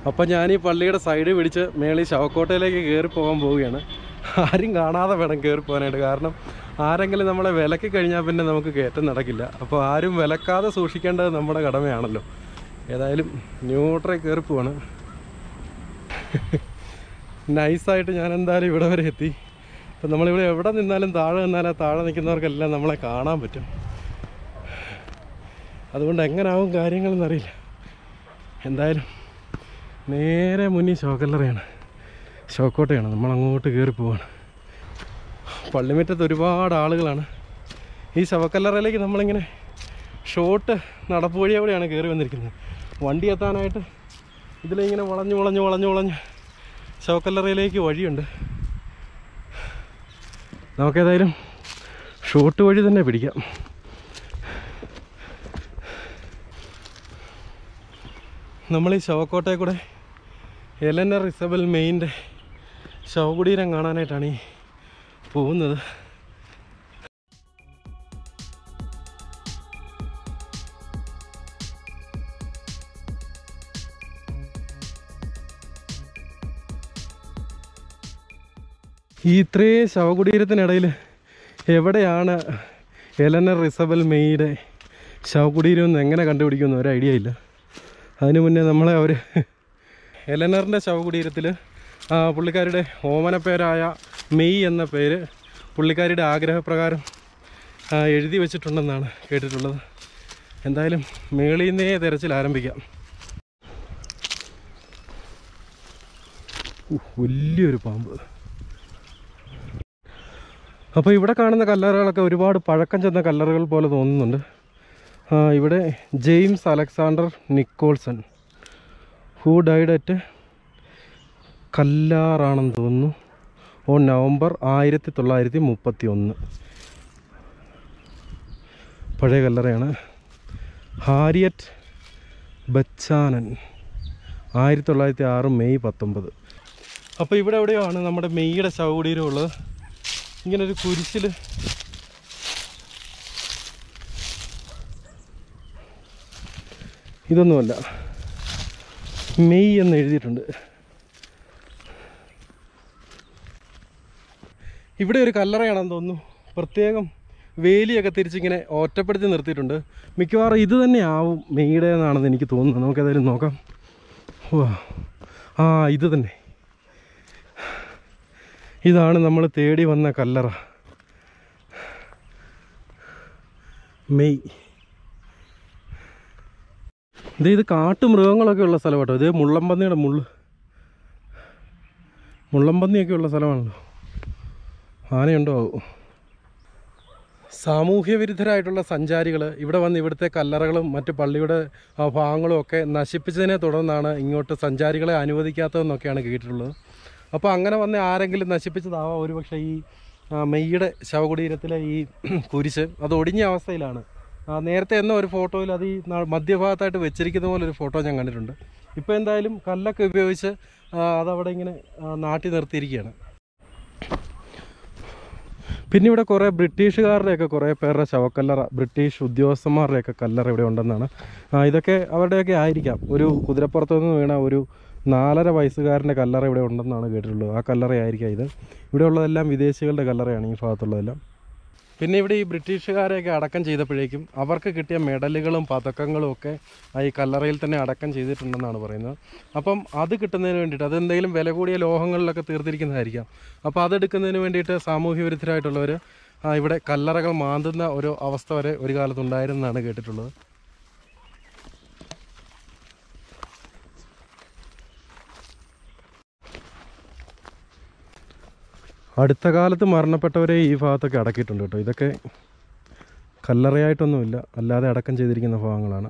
അപ്പം ഞാൻ ഈ പള്ളിയുടെ സൈഡ് പിടിച്ച് മേളിൽ ശവക്കോട്ടയിലേക്ക് കയറി പോകാൻ പോവുകയാണ് ആരും കാണാതെ വേണം കയറി പോകാനായിട്ട് കാരണം ആരെങ്കിലും നമ്മളെ വിലക്കി കഴിഞ്ഞാൽ പിന്നെ നമുക്ക് കയറ്റം നടക്കില്ല അപ്പോൾ ആരും വിലക്കാതെ സൂക്ഷിക്കേണ്ടത് നമ്മുടെ കടമയാണല്ലോ ഏതായാലും ന്യൂട്രൽ കയറി പോവാണ് നൈസായിട്ട് ഞാൻ എന്തായാലും ഇവിടെ വരെ എത്തി അപ്പം നമ്മളിവിടെ എവിടെ നിന്നാലും താഴെ നിന്നാലും ആ താഴെ നിൽക്കുന്നവർക്കെല്ലാം നമ്മളെ കാണാൻ പറ്റും അതുകൊണ്ട് എങ്ങനാവും കാര്യങ്ങളെന്നറിയില്ല എന്തായാലും നേരെ മുന്നിൽ ഷോക്കല്ലറയാണ് ഷോക്കോട്ടയാണ് നമ്മൾ അങ്ങോട്ട് കയറി പോവാണ് പള്ളിമുറ്റത്ത് ഒരുപാട് ആളുകളാണ് ഈ ശവക്കല്ലറയിലേക്ക് നമ്മളിങ്ങനെ ഷോർട്ട് നടപ്പ് വഴി എവിടെയാണ് കയറി വന്നിരിക്കുന്നത് വണ്ടി എത്താനായിട്ട് ഇതിലിങ്ങനെ വളഞ്ഞു വളഞ്ഞു വളഞ്ഞു വളഞ്ഞ് ശവക്കല്ലറയിലേക്ക് വഴിയുണ്ട് നമുക്കേതായാലും ഷോർട്ട് വഴി തന്നെ പിടിക്കാം നമ്മൾ ഈ ശവക്കോട്ടയിൽ കൂടെ എലനർ ഇസബൽ മെയിൻ്റെ ശവകുടീരം കാണാനായിട്ടാണ് ഈ പോകുന്നത് ഈ ഇത്രയും ശവകുടീരത്തിനിടയിൽ എവിടെയാണ് എലനർ റിസബൽ മെയ്യുടെ ശവകുടീരം എന്ന് എങ്ങനെ കണ്ടുപിടിക്കുമെന്ന് ഒരു ഐഡിയ ഇല്ല അതിനു മുന്നേ നമ്മളെ അവർ എലനറിൻ്റെ ശവകുടീരത്തിൽ പുള്ളിക്കാരുടെ ഓമന പേരായ മെയ് എന്ന പേര് പുള്ളിക്കാരിയുടെ ആഗ്രഹപ്രകാരം ആ, എഴുതി വെച്ചിട്ടുണ്ടെന്നാണ് കേട്ടിട്ടുള്ളത് എന്തായാലും മേളിൽ നിന്നേ തിരച്ചിൽ ആരംഭിക്കാം ഉഹ്, വലിയൊരു പാമ്പ് അപ്പോൾ ഇവിടെ കാണുന്ന കല്ലറകളൊക്കെ ഒരുപാട് പഴക്കം ചെന്ന കല്ലറകൾ പോലെ തോന്നുന്നുണ്ട് ആ, ഇവിടെ James Alexander Nicholson who died at കല്ലാറാണെന്ന് തോന്നുന്നു ഓ നവംബർ ആയിരത്തി തൊള്ളായിരത്തി മുപ്പത്തി ഒന്ന് പഴയ കല്ലറയാണ് ഹാരിയറ്റ് ബച്ചാനൻ ആയിരത്തി തൊള്ളായിരത്തി ആറ് മെയ് പത്തൊമ്പത് അപ്പോൾ ഇവിടെ എവിടെയാണ് നമ്മുടെ മെയ്യുടെ ശവകുടീരം ഉള്ളത് ഇങ്ങനൊരു കുരിശിൽ ഇതൊന്നുമല്ല മെയ് എന്ന് എഴുതിയിട്ടുണ്ട് ഇവിടെ ഒരു കല്ലറയാണെന്ന് തോന്നുന്നു പ്രത്യേകം വേലിയൊക്കെ തിരിച്ചിങ്ങനെ ഒറ്റപ്പെടുത്തി നിർത്തിയിട്ടുണ്ട് മിക്കവാറും ഇത് തന്നെ ആവും മെയ്യുടെ എന്നാണെന്ന് എനിക്ക് തോന്നുന്നത് നമുക്ക് ഏതായാലും നോക്കാം വാ ആ ഇത് തന്നെ ഇതാണ് നമ്മൾ തേടി വന്ന കല്ലറ മെയ് ഇത് ഇത് കാട്ടുമൃഗങ്ങളൊക്കെ ഉള്ള സ്ഥലം കേട്ടോ ഇത് മുള്ളമ്പന്നിയുടെ മുള്ള് മുള്ളമ്പന്നിയൊക്കെ ഉള്ള സ്ഥലമാണല്ലോ ആനയുണ്ടോ ആവോ സാമൂഹ്യ വിരുദ്ധരായിട്ടുള്ള സഞ്ചാരികൾ ഇവിടെ വന്ന് ഇവിടുത്തെ കല്ലറകളും മറ്റ് പള്ളിയുടെ ആ, ഭാഗങ്ങളും ഒക്കെ നശിപ്പിച്ചതിനെ തുടർന്നാണ് ഇങ്ങോട്ട് സഞ്ചാരികളെ അനുവദിക്കാത്തതെന്നൊക്കെയാണ് കേട്ടിട്ടുള്ളത് അപ്പോൾ അങ്ങനെ വന്ന് ആരെങ്കിലും നശിപ്പിച്ചതാവാം ഒരുപക്ഷെ ഈ ആ, മെയ്യുടെ ശവകുടീരത്തിലെ ഈ കുരിശ് അത് ഒടിഞ്ഞ അവസ്ഥയിലാണ് ആ, നേരത്തെ എന്ന ഒരു ഫോട്ടോയിൽ അത് ഈ ന- മധ്യഭാഗത്തായിട്ട് വെച്ചിരിക്കുന്ന പോലെ ഒരു ഫോട്ടോ ഞാൻ കണ്ടിട്ടുണ്ട് ഇപ്പോൾ എന്തായാലും കല്ലൊക്കെ ഉപയോഗിച്ച് ആ, അതവിടെ ഇങ്ങനെ ആ, നാട്ടി നിർത്തിയിരിക്കുകയാണ് പിന്നെ ഇവിടെ കുറേ ബ്രിട്ടീഷുകാരുടെയൊക്കെ കുറേ പേരുടെ ശവക്കല്ലറ ബ്രിട്ടീഷ് ഉദ്യോഗസ്ഥന്മാരുടെയൊക്കെ കല്ലറ ഇവിടെ ഉണ്ടെന്നാണ് ആ, ഇതൊക്കെ അവരുടെയൊക്കെ ആയിരിക്കാം ഒരു കുതിരപ്പുറത്തു നിന്ന് വീണ ഒരു നാലര വയസ്സുകാരൻ്റെ കല്ലറ ഇവിടെ ഉണ്ടെന്നാണ് കേട്ടിട്ടുള്ളത് ആ കല്ലറയായിരിക്കാം ഇത് ഇവിടെ ഉള്ളതെല്ലാം വിദേശികളുടെ കല്ലറയാണ് ഈ ഭാഗത്തുള്ളതെല്ലാം പിന്നെ ഇവിടെ ഈ ബ്രിട്ടീഷുകാരെയൊക്കെ അടക്കം ചെയ്തപ്പോഴേക്കും അവർക്ക് കിട്ടിയ മെഡലുകളും പതക്കങ്ങളും ഒക്കെ ആ ഈ കല്ലറയിൽ തന്നെ അടക്കം ചെയ്തിട്ടുണ്ടെന്നാണ് പറയുന്നത് അപ്പം അത് കിട്ടുന്നതിന് വേണ്ടിയിട്ട് അതെന്തെങ്കിലും വില കൂടിയ ലോഹങ്ങളിലൊക്കെ തീർത്തിരിക്കുന്നതായിരിക്കാം അപ്പോൾ അതെടുക്കുന്നതിന് വേണ്ടിയിട്ട് സാമൂഹ്യ വിരുദ്ധരായിട്ടുള്ളവർ ഇവിടെ കല്ലറകൾ മാന്തുന്ന ഒരു അവസ്ഥ വരെ ഒരു കാലത്തുണ്ടായിരുന്നെന്നാണ് കേട്ടിട്ടുള്ളത് അടുത്ത കാലത്ത് മരണപ്പെട്ടവരെ ഈ ഭാഗത്തൊക്കെ അടക്കിയിട്ടുണ്ട് കേട്ടോ ഇതൊക്കെ കല്ലറയായിട്ടൊന്നുമില്ല അല്ലാതെ അടക്കം ചെയ്തിരിക്കുന്ന ഭാഗങ്ങളാണ്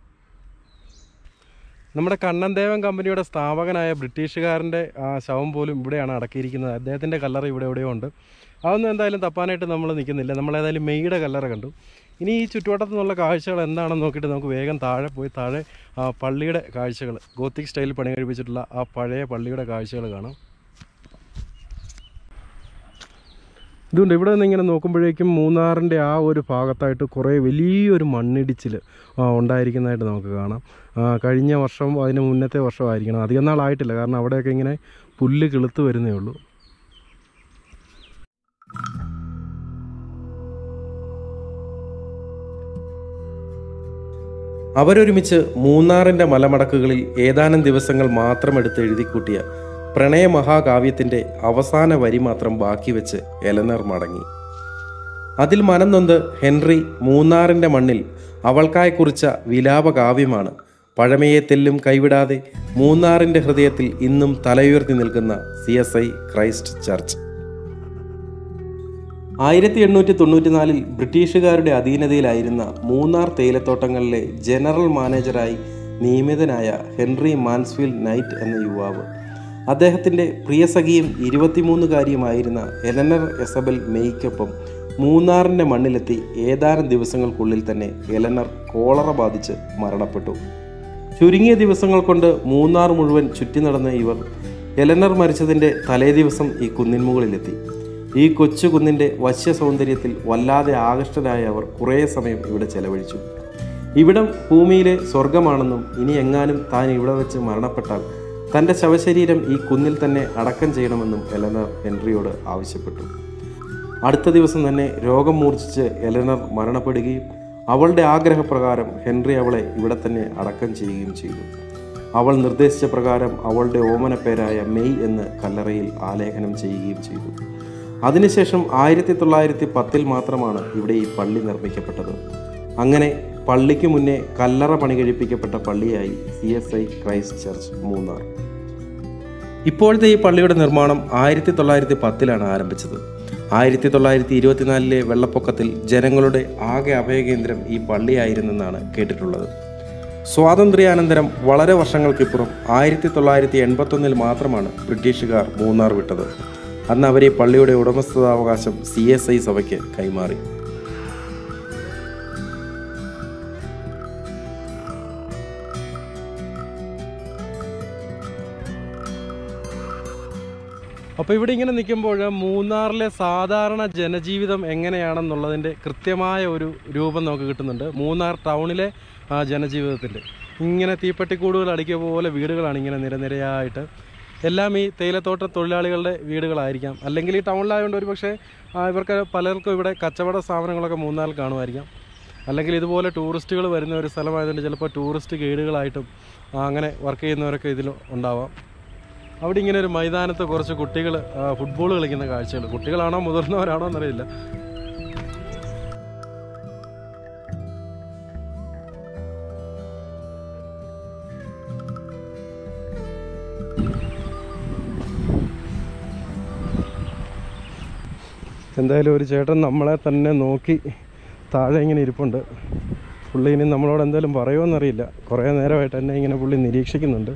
നമ്മുടെ കണ്ണൻദേവൻ കമ്പനിയുടെ സ്ഥാപകനായ ബ്രിട്ടീഷുകാരൻ്റെ ആ ശവം പോലും ഇവിടെയാണ് അടക്കിയിരിക്കുന്നത് അദ്ദേഹത്തിൻ്റെ കല്ലറ ഇവിടെ എവിടെയോ ഉണ്ട് അതൊന്നും എന്തായാലും തപ്പാനായിട്ട് നമ്മൾ നിൽക്കുന്നില്ല നമ്മൾ ഏതായാലും മെയ്യുടെ കല്ലറ കണ്ടു ഇനി ഈ ചുറ്റുവട്ടത്തു നിന്നുള്ള കാഴ്ചകൾ എന്താണെന്ന് നോക്കിയിട്ട് നമുക്ക് വേഗം താഴെ പോയി താഴെ ആ പള്ളിയുടെ കാഴ്ചകൾ ഗോത്തിക് സ്റ്റൈലിൽ പണി കഴിപ്പിച്ചിട്ടുള്ള ആ പഴയ പള്ളിയുടെ കാഴ്ചകൾ കാണാം ഇതുകൊണ്ട് ഇവിടെ നിന്ന് ഇങ്ങനെ നോക്കുമ്പോഴേക്കും മൂന്നാറിൻ്റെ ആ ഒരു ഭാഗത്തായിട്ട് കുറേ വലിയൊരു മണ്ണിടിച്ചിൽ ഉണ്ടായിരിക്കുന്നതായിട്ട് നമുക്ക് കാണാം ആ, കഴിഞ്ഞ വർഷം അതിന് മുന്നത്തെ വർഷമായിരിക്കണം അധികം നാളായിട്ടില്ല കാരണം അവിടെയൊക്കെ ഇങ്ങനെ പുല്ല് കിളുത്ത് വരുന്നേ ഉള്ളൂ അവരൊരുമിച്ച് മൂന്നാറിൻ്റെ മലമടക്കുകളിൽ ഏതാനും ദിവസങ്ങൾ മാത്രം എടുത്ത് എഴുതിക്കൂട്ടിയ പ്രണയമഹാകാവ്യത്തിൻ്റെ അവസാന വരി മാത്രം ബാക്കി വെച്ച് എലനർ മടങ്ങി അതിൽ മനം നൊന്ത് ഹെൻറി മൂന്നാറിൻ്റെ മണ്ണിൽ അവൾക്കായി കുറിച്ച വിലാപകാവ്യമാണ് പഴമയെ തെല്ലും കൈവിടാതെ മൂന്നാറിൻ്റെ ഹൃദയത്തിൽ ഇന്നും തലയുയർത്തി നിൽക്കുന്ന C S I Christ Church ആയിരത്തി എണ്ണൂറ്റി തൊണ്ണൂറ്റിനാലിൽ ബ്രിട്ടീഷുകാരുടെ അധീനതയിലായിരുന്ന മൂന്നാർ തേയിലത്തോട്ടങ്ങളിലെ ജനറൽ മാനേജറായി നിയമിതനായ ഹെൻറി മാൻസ്ഫീൽഡ് നൈറ്റ് എന്ന യുവാവ് അദ്ദേഹത്തിൻ്റെ പ്രിയസഖിയും ഇരുപത്തിമൂന്നുകാരിയുമായിരുന്ന എലനർ എസബൽ മെയ്ക്കൊപ്പം മൂന്നാറിൻ്റെ മണ്ണിലെത്തി ഏതാനും ദിവസങ്ങൾക്കുള്ളിൽ തന്നെ എലനർ കോളറ ബാധിച്ച് മരണപ്പെട്ടു ചുരുങ്ങിയ ദിവസങ്ങൾ കൊണ്ട് മൂന്നാർ മുഴുവൻ ചുറ്റി നടന്ന ഇവർ എലനർ മരിച്ചതിൻ്റെ തലേ ദിവസം ഈ കുന്നിൻ മുകളിലെത്തി ഈ കൊച്ചു കുന്നിൻ്റെ വശ്യ സൗന്ദര്യത്തിൽ വല്ലാതെ ആകൃഷ്ടരായ അവർ കുറേ സമയം ഇവിടെ ചെലവഴിച്ചു ഇവിടം ഭൂമിയിലെ സ്വർഗമാണെന്നും ഇനി എങ്ങാനും താൻ ഇവിടെ വെച്ച് മരണപ്പെട്ടാൽ തൻ്റെ ശവശരീരം ഈ കുന്നിൽ തന്നെ അടക്കം ചെയ്യണമെന്നും എലനർ ഹെൻറിയോട് ആവശ്യപ്പെട്ടു അടുത്ത ദിവസം തന്നെ രോഗം മൂർച്ഛിച്ച് എലനർ മരണപ്പെടുകയും അവളുടെ ആഗ്രഹപ്രകാരം ഹെൻറി അവളെ ഇവിടെ തന്നെ അടക്കം ചെയ്യുകയും ചെയ്തു അവൾ നിർദ്ദേശിച്ച പ്രകാരം അവളുടെ ഓമന പേരായ മെയ് എന്ന് കല്ലറയിൽ ആലേഖനം ചെയ്യുകയും ചെയ്തു അതിനുശേഷം ആയിരത്തി തൊള്ളായിരത്തി പത്തിൽ മാത്രമാണ് ഇവിടെ ഈ പള്ളി നിർമ്മിക്കപ്പെട്ടത് അങ്ങനെ പള്ളിക്ക് മുന്നേ കല്ലറ പണി കഴിപ്പിക്കപ്പെട്ട പള്ളിയായി C S I Christ Church Munnar ഇപ്പോഴത്തെ ഈ പള്ളിയുടെ നിർമ്മാണം ആയിരത്തി തൊള്ളായിരത്തി പത്തിലാണ് ആരംഭിച്ചത് ആയിരത്തി തൊള്ളായിരത്തി ഇരുപത്തിനാലിലെ വെള്ളപ്പൊക്കത്തിൽ ജനങ്ങളുടെ ആകെ അഭയകേന്ദ്രം ഈ പള്ളിയായിരുന്നെന്നാണ് കേട്ടിട്ടുള്ളത് സ്വാതന്ത്ര്യാനന്തരം വളരെ വർഷങ്ങൾക്കിപ്പുറം ആയിരത്തി തൊള്ളായിരത്തി എൺപത്തൊന്നിൽ മാത്രമാണ് ബ്രിട്ടീഷുകാർ മൂന്നാർ വിട്ടത് അന്ന് അവർ ഈ പള്ളിയുടെ ഉടമസ്ഥതാവകാശം സി എസ് ഐ സഭയ്ക്ക് കൈമാറി അപ്പോൾ ഇവിടെ ഇങ്ങനെ നിൽക്കുമ്പോൾ മൂന്നാറിലെ സാധാരണ ജനജീവിതം എങ്ങനെയാണെന്നുള്ളതിൻ്റെ കൃത്യമായ ഒരു രൂപം നമുക്ക് കിട്ടുന്നുണ്ട് മൂന്നാർ ടൗണിലെ ആ ജനജീവിതത്തിൻ്റെ ഇങ്ങനെ തീപ്പെട്ടിക്കൂടുകൾ അടിക്കുക പോലെ വീടുകളാണ് ഇങ്ങനെ നിരനിരയായിട്ട് എല്ലാം ഈ തേയിലത്തോട്ട തൊഴിലാളികളുടെ വീടുകളായിരിക്കാം അല്ലെങ്കിൽ ഈ ടൗണിലായതുകൊണ്ട് ഒരു പക്ഷേ ഇവർക്ക് പലർക്കും ഇവിടെ കച്ചവട സ്ഥാപനങ്ങളൊക്കെ മൂന്നാറിൽ കാണുമായിരിക്കാം അല്ലെങ്കിൽ ഇതുപോലെ ടൂറിസ്റ്റുകൾ വരുന്ന ഒരു സ്ഥലമായതുകൊണ്ട് ചിലപ്പോൾ ടൂറിസ്റ്റ് ഗൈഡുകളായിട്ടും ആ, അങ്ങനെ വർക്ക് ചെയ്യുന്നവരൊക്കെ ഇതിൽ ഉണ്ടാവാം അവിടെ ഇങ്ങനെ ഒരു മൈതാനത്ത് കുറച്ച് കുട്ടികൾ ഫുട്ബോൾ കളിക്കുന്ന കാഴ്ചകൾ കുട്ടികളാണോ മുതിർന്നവരാണോ എന്നറിയില്ല എന്തായാലും ഒരു ചേട്ടൻ നമ്മളെ തന്നെ നോക്കി താഴെ ഇങ്ങനെ ഇരിപ്പുണ്ട് പുള്ളി ഇനി നമ്മളോട് എന്തായാലും പറയുമോയെന്നറിയില്ല കുറേ നേരമായിട്ട് എന്നെ ഇങ്ങനെ പുള്ളി നിരീക്ഷിക്കുന്നുണ്ട്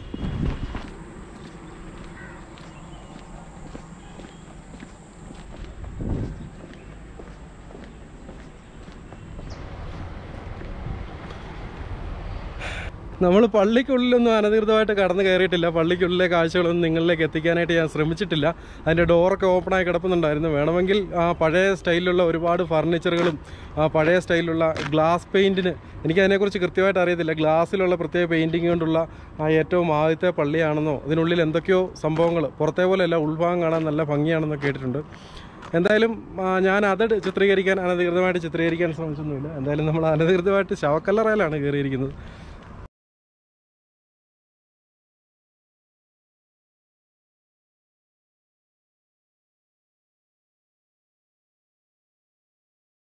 നമ്മൾ പള്ളിക്കുള്ളിലൊന്നും അനധികൃതമായിട്ട് കടന്നു കയറിയിട്ടില്ല പള്ളിക്കുള്ളിലെ കാഴ്ചകളൊന്നും നിങ്ങളിലേക്ക് എത്തിക്കാനായിട്ട് ഞാൻ ശ്രമിച്ചിട്ടില്ല അതിൻ്റെ ഡോറൊക്കെ ഓപ്പണായി കിടപ്പുന്നുണ്ടായിരുന്നു വേണമെങ്കിൽ ആ പഴയ സ്റ്റൈലിലുള്ള ഒരുപാട് ഫർണിച്ചറുകളും ആ പഴയ സ്റ്റൈലിലുള്ള ഗ്ലാസ് പെയിൻറ്റിന് എനിക്കതിനെക്കുറിച്ച് കൃത്യമായിട്ട് അറിയത്തില്ല ഗ്ലാസ്സിലുള്ള പ്രത്യേക പെയിൻറ്റിങ് കൊണ്ടുള്ള ആ ഏറ്റവും ആദ്യത്തെ പള്ളിയാണെന്നോ അതിനുള്ളിൽ എന്തൊക്കെയോ സംഭവങ്ങൾ പുറത്തെ പോലെയല്ല ഉൾഭാഗം കാണാൻ നല്ല ഭംഗിയാണെന്നോ കേട്ടിട്ടുണ്ട് എന്തായാലും ആ, ഞാൻ അത് ചിത്രീകരിക്കാൻ അനധികൃതമായിട്ട് ചിത്രീകരിക്കാൻ ശ്രമിച്ചൊന്നുമില്ല എന്തായാലും നമ്മൾ അനധികൃതമായിട്ട് ശവക്കല്ലറയിലാണ് കയറിയിരിക്കുന്നത്